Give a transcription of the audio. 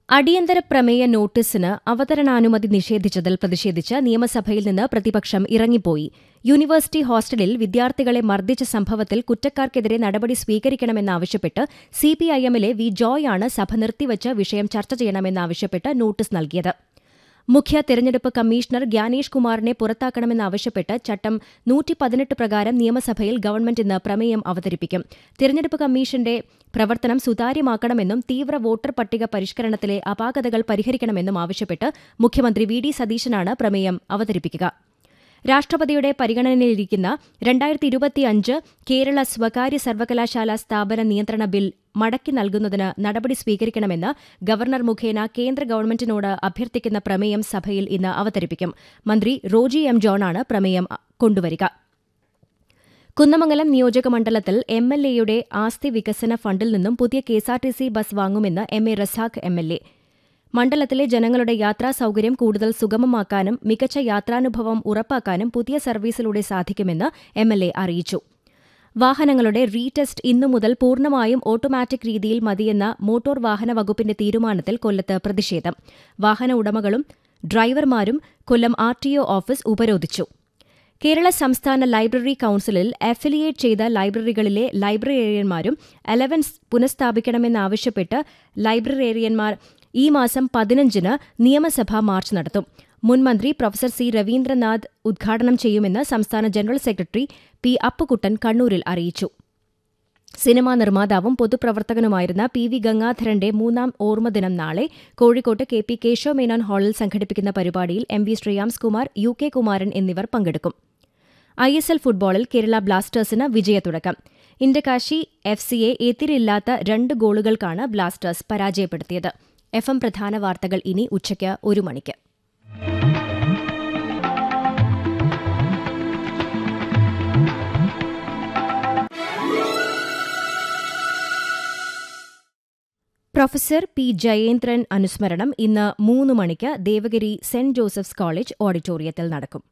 അടിയന്തര പ്രമേയ നോട്ടീസിന് അവതരണാനുമതി നിഷേധിച്ചതിൽ പ്രതിഷേധിച്ച് നിയമസഭയിൽ നിന്ന് പ്രതിപക്ഷം ഇറങ്ങിപ്പോയി യൂണിവേഴ്സിറ്റി ഹോസ്റ്റലിൽ വിദ്യാർത്ഥികളെ മർദ്ദിച്ച സംഭവത്തിൽ കുറ്റക്കാർക്കെതിരെ നടപടി സ്വീകരിക്കണമെന്നാവശ്യപ്പെട്ട് സിപിഐഎമ്മിലെ വി ജോയ് ആണ് സഭ നിർത്തിവച്ച് വിഷയം ചർച്ച ചെയ്യണമെന്നാവശ്യപ്പെട്ട് നോട്ടീസ് നൽകിയത് മുഖ്യ തെരഞ്ഞെടുപ്പ് കമ്മീഷണർ ഗ്യാനേഷ് കുമാറിനെ പുറത്താക്കണമെന്നാവശ്യപ്പെട്ട് ചട്ടം നൂറ്റി പതിനെട്ട് പ്രകാരം നിയമസഭയിൽ ഗവൺമെന്റ് ഇന്ന് പ്രമേയം അവതരിപ്പിക്കും തെരഞ്ഞെടുപ്പ് കമ്മീഷന്റെ പ്രവർത്തനം സുതാര്യമാക്കണമെന്നും തീവ്ര വോട്ടർ പട്ടിക പരിഷ്കരണത്തിലെ അപാകതകൾ പരിഹരിക്കണമെന്നും ആവശ്യപ്പെട്ട് മുഖ്യമന്ത്രി വി ഡി സതീശനാണ് പ്രമേയം അവതരിപ്പിക്കുക രാഷ്ട്രപതിയുടെ പരിഗണനയിലിരിക്കുന്ന രണ്ടായിരത്തി ഇരുപത്തിയഞ്ച് കേരള സ്വകാര്യ സർവകലാശാല സ്ഥാപന നിയന്ത്രണ ബിൽ മടക്കി നൽകുന്നതിന് നടപടി സ്വീകരിക്കണമെന്ന് ഗവർണർ മുഖേന കേന്ദ്ര ഗവൺമെന്റിനോട് അഭ്യർത്ഥിക്കുന്ന പ്രമേയം സഭയിൽ ഇന്ന് അവതരിപ്പിക്കും മന്ത്രി റോജി എം ജോണാണ് പ്രമേയം കൊണ്ടുവരിക കുന്നമംഗലം നിയോജക മണ്ഡലത്തിൽ എം എൽ എയുടെ ആസ്തി വികസന ഫണ്ടിൽ നിന്നും പുതിയ കെഎസ്ആർടിസി ബസ് വാങ്ങുമെന്ന് M A Razak M L A മണ്ഡലത്തിലെ ജനങ്ങളുടെ യാത്രാ സൌകര്യം കൂടുതൽ സുഗമമാക്കാനും മികച്ച യാത്രാനുഭവം ഉറപ്പാക്കാനും പുതിയ സർവീസിലൂടെ സാധിക്കുമെന്ന് എം എൽ എ അറിയിച്ചു വാഹനങ്ങളുടെ റീടെസ്റ്റ് ഇന്നു മുതൽ പൂർണ്ണമായും ഓട്ടോമാറ്റിക് രീതിയിൽ മതിയെന്ന മോട്ടോർ വാഹന വകുപ്പിന്റെ തീരുമാനത്തിൽ കൊല്ലത്ത് പ്രതിഷേധം വാഹന ഉടമകളും ഡ്രൈവർമാരും Kollam R T O office ഉപരോധിച്ചു കേരള സംസ്ഥാന ലൈബ്രറി കൌൺസിലിൽ അഫിലിയേറ്റ് ചെയ്ത ലൈബ്രറികളിലെ ലൈബ്രറിയന്മാരും അലവൻസ് പുനഃസ്ഥാപിക്കണമെന്നാവശ്യപ്പെട്ട് ലൈബ്രറിയന്മാർ ഈ മാസം പതിനഞ്ചിന് നിയമസഭാ മാർച്ച് നടത്തും മുൻമന്ത്രി പ്രൊഫസർ സി രവീന്ദ്രനാഥ് ഉദ്ഘാടനം ചെയ്യുമെന്ന് സംസ്ഥാന ജനറൽ സെക്രട്ടറി പി അപ്പുകുട്ടൻ കണ്ണൂരിൽ അറിയിച്ചു സിനിമാ നിർമ്മാതാവും പൊതുപ്രവർത്തകനുമായിരുന്ന പി വി ഗംഗാധരന്റെ മൂന്നാം ഓർമ്മദിനം നാളെ കോഴിക്കോട്ട് കെ പി കേശവ മേനോൻ ഹാളിൽ സംഘടിപ്പിക്കുന്ന പരിപാടിയിൽ M V Shreyams Kumar U K Kumaran എന്നിവർ പങ്കെടുക്കും ഐ എസ് എൽ ഫുട്ബോളിൽ കേരള ബ്ലാസ്റ്റേഴ്സിന് വിജയത്തുടക്കം ഇന്റകാശി എഫ് സിയെ എതിരില്ലാത്ത രണ്ട് ഗോളുകൾക്കാണ് ബ്ലാസ്റ്റേഴ്സ് പരാജയപ്പെടുത്തിയത് എഫ് എം പ്രധാന വാർത്തകൾ ഇനി ഉച്ചയ്ക്ക് ഒരു മണിക്ക് പ്രൊഫസർ പി ജയേന്ദ്രൻ അനുസ്മരണം ഇന്ന് മൂന്ന് മണിക്ക് ദേവഗിരി സെന്റ് ജോസഫ്സ് കോളേജ് ഓഡിറ്റോറിയത്തിൽ നടക്കും